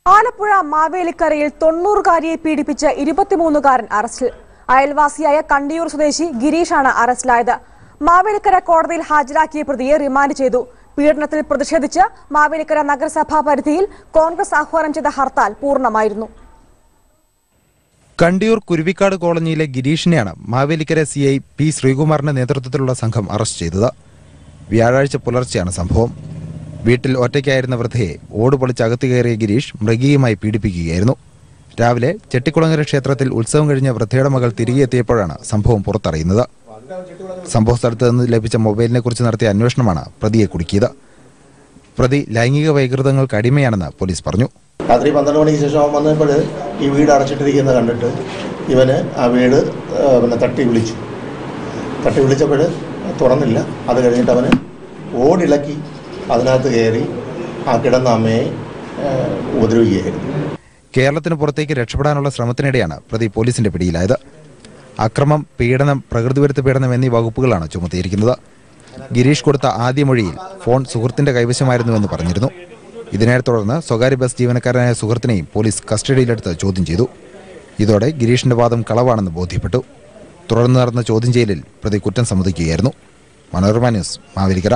ആലപ്പുഴ മാവേലിക്കരയിൽ തൊണ്ണൂറുകാരിയെ പീഡിപ്പിച്ച ഇരുപത്തിമൂന്നുകാരൻ അറസ്റ്റിൽ അയൽവാസിയായ കണ്ടിയൂർ സ്വദേശി ഗിരീഷാണ് അറസ്റ്റിലായത് മാവേലിക്കര കോടതിയിൽ ഹാജരാക്കിയ പ്രതിയെ റിമാൻഡ് ചെയ്തു പീഡനത്തിൽ പ്രതിഷേധിച്ച് മാവേലിക്കര നഗരസഭാ പരിധിയിൽ കോൺഗ്രസ് ആഹ്വാനം ചെയ്ത ഹർത്താൽ പൂർണ്ണമായിരുന്നു കണ്ടിയൂർ കുരുവിക്കാട് കോളനിയിലെ ഗിരീഷിനെയാണ് മാവേലിക്കര സി ഐ പി ശ്രീകുമാറിന്റെ നേതൃത്വത്തിലുള്ള സംഘം അറസ്റ്റ് ചെയ്തത് വ്യാഴാഴ്ച പുലർച്ചെയാണ് സംഭവം വീട്ടിൽ ഒറ്റയ്ക്കായിരുന്ന വൃദ്ധയെ ഓട് പൊളിച്ച് അകത്ത് കയറിയ ഗിരീഷ് മൃഗീയമായി പീഡിപ്പിക്കുകയായിരുന്നു രാവിലെ ചെട്ടിക്കുളങ്ങര ക്ഷേത്രത്തിൽ ഉത്സവം കഴിഞ്ഞ വൃദ്ധയുടെ മകൾ തിരികെ എത്തിയപ്പോഴാണ് സംഭവം പുറത്തറിയുന്നത് സംഭവ സ്ഥലത്ത് നിന്ന് ലഭിച്ച മൊബൈലിനെ കുറിച്ച് നടത്തിയ അന്വേഷണമാണ് പ്രതിയെ കുടുക്കിയത് പ്രതി ലൈംഗിക വൈകൃതങ്ങൾക്ക് അടിമയാണെന്ന് പോലീസ് പറഞ്ഞു രാത്രി പന്ത്രണ്ട് മണിക്ക് ശേഷം അവൻ വന്നപ്പോൾ ഈ വീട് അടച്ചിട്ടിരിക്കുന്നത് കണ്ടിട്ട് ഇവന് ആ വീട് ആ, പിന്നെ തട്ടി വിളിച്ചു തട്ടി വിളിച്ചപ്പോൾ തുറന്നില്ല അത് കഴിഞ്ഞിട്ട് അവന് ഓടിളക്കി അതിനകത്ത് കയറി ആ കിടന്ന അമ്മയെ ആ, ഉപദ്രവിക്കുകയായിരുന്നു കേരളത്തിന് പുറത്തേക്ക് രക്ഷപ്പെടാനുള്ള ശ്രമത്തിനിടെയാണ് പ്രതി പോലീസിന്റെ പിടിയിലായത് അക്രമം പീഡനം പ്രകൃതിവിരുദ്ധ പീഡനം എന്നീ വകുപ്പുകളാണ് ചുമത്തിയിരിക്കുന്നത് ഗിരീഷ് കൊടുത്ത ആദ്യ മൊഴിയിൽ ഫോൺ സുഹൃത്തിന്റെ കൈവശമായിരുന്നുവെന്ന് പറഞ്ഞിരുന്നു ഇതിനെ തുടർന്ന് സ്വകാര്യ ബസ് ജീവനക്കാരനായ സുഹൃത്തിനെയും പോലീസ് കസ്റ്റഡിയിലെടുത്ത് ചോദ്യം ചെയ്തു ഇതോടെ ഗിരീഷിന്റെ വാദം കളവാണെന്ന് ബോധ്യപ്പെട്ടു തുടർന്ന് നടന്ന ചോദ്യം ചെയ്യലിൽ പ്രതി കുറ്റം സമ്മതിക്കുകയായിരുന്നു മനോരമ ന്യൂസ് മാവേലിക്കര